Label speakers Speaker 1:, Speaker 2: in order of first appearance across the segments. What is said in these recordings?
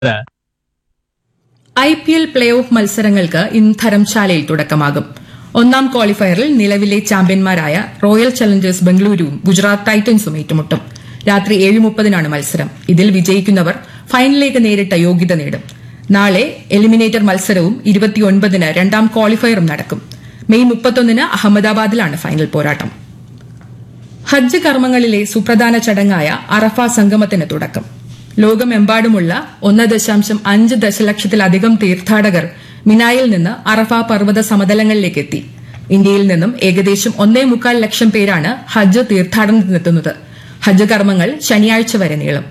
Speaker 1: I P L playoff മത്സരങ്ങൾക്ക് ഇന്ന് ധരംശാലയിൽ തുടക്കമാകും ഒന്നാം ക്വാളിഫയറിൽ നിലവിലെ ചാമ്പ്യന്മാരായ റോയൽ ചലഞ്ചേഴ്സ് ബംഗളൂരുവും ഗുജറാത്ത് ടൈറ്റൻസും ഏറ്റുമുട്ടും രാത്രി ഏഴ് മുപ്പതിനാണ് മത്സരം ഇതിൽ വിജയിക്കുന്നവർ ഫൈനലിലേക്ക് നേരിട്ട യോഗ്യത നേടും നാളെ എലിമിനേറ്റർ മത്സരവും ഇരുപത്തിയൊൻപതിന് രണ്ടാം ക്വാളിഫയറും നടക്കും മെയ് മുപ്പത്തൊന്നിന് അഹമ്മദാബാദിലാണ് ഫൈനൽ പോരാട്ടം ഹജ്ജ് കർമ്മങ്ങളിലെ സുപ്രധാന ചടങ്ങായ അറഫ സംഗമത്തിന് തുടക്കം ലോകമെമ്പാടുമുള്ള ഒന്ന് ദശാംശം അഞ്ച് ദശലക്ഷത്തിലധികം തീർത്ഥാടകർ മിനായിൽ നിന്ന് അറഫ പർവ്വത സമതലങ്ങളിലേക്ക് എത്തി ഇന്ത്യയിൽ നിന്നും ഏകദേശം ഒന്നേ മുക്കാൽ ലക്ഷം പേരാണ് ഹജ്ജ് തീർത്ഥാടനത്തിനെത്തുന്നത് ഹജ്ജ് കർമ്മങ്ങൾ ശനിയാഴ്ച വരെ നീളും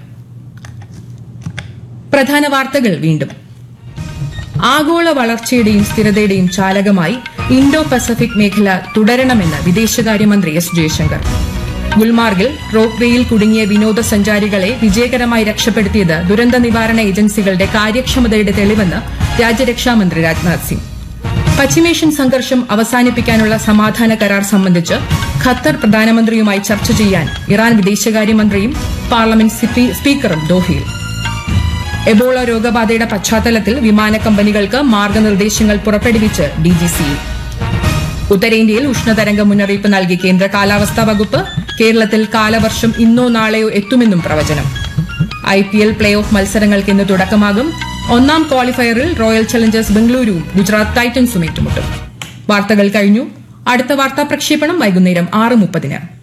Speaker 1: പ്രധാന വാർത്തകൾ വീണ്ടും ആഗോള വളർച്ചയുടെയും സ്ഥിരതയുടെയും ചാലകമായി ഇൻഡോ പസഫിക് മേഖല തുടരണമെന്ന് വിദേശകാര്യമന്ത്രി എസ് ജയശങ്കർ ഗുൽമാർഗിൽ റോപ്പ് വേയിൽ കുടുങ്ങിയ വിനോദസഞ്ചാരികളെ വിജയകരമായി രക്ഷപ്പെടുത്തിയത് ദുരന്ത നിവാരണ ഏജൻസികളുടെ കാര്യക്ഷമതയുടെ തെളിവെന്ന് രാജ്യരക്ഷാമന്ത്രി രാജ്നാഥ് സിംഗ് പശ്ചിമേഷ്യൻ സംഘർഷം അവസാനിപ്പിക്കാനുള്ള സമാധാന കരാർ സംബന്ധിച്ച് ഖത്തർ പ്രധാനമന്ത്രിയുമായി ചർച്ച ചെയ്യാൻ ഇറാൻ വിദേശകാര്യമന്ത്രിയും പാർലമെന്റ് സ്പീ- സ്പീക്കറും ദോഹയിൽ എബോള രോഗബാധയുടെ പശ്ചാത്തലത്തിൽ വിമാന കമ്പനികൾക്ക് മാർഗനിർദ്ദേശങ്ങൾ പുറപ്പെടുവിച്ച് ഡിജിസിഎ ഉത്തരേന്ത്യയിൽ ഉഷ്ണതരംഗ മുന്നറിയിപ്പ് നൽകി കേന്ദ്ര കാലാവസ്ഥാ വകുപ്പ് കേരളത്തിൽ കാലവർഷം ഇന്നോ നാളെയോ എത്തുമെന്നും പ്രവചനം I P L playoff മത്സരങ്ങൾക്ക് ഇന്ന് തുടക്കമാകും ഒന്നാം ക്വാളിഫയറിൽ റോയൽ ചലഞ്ചേഴ്സ് ബംഗളൂരുവും ഗുജറാത്ത് ടൈറ്റൻസും ഏറ്റുമുട്ടും വാർത്തകൾ കഴിഞ്ഞു അടുത്ത വാർത്താ പ്രക്ഷേപണം വൈകുന്നേരം ആറ് മുപ്പതിന്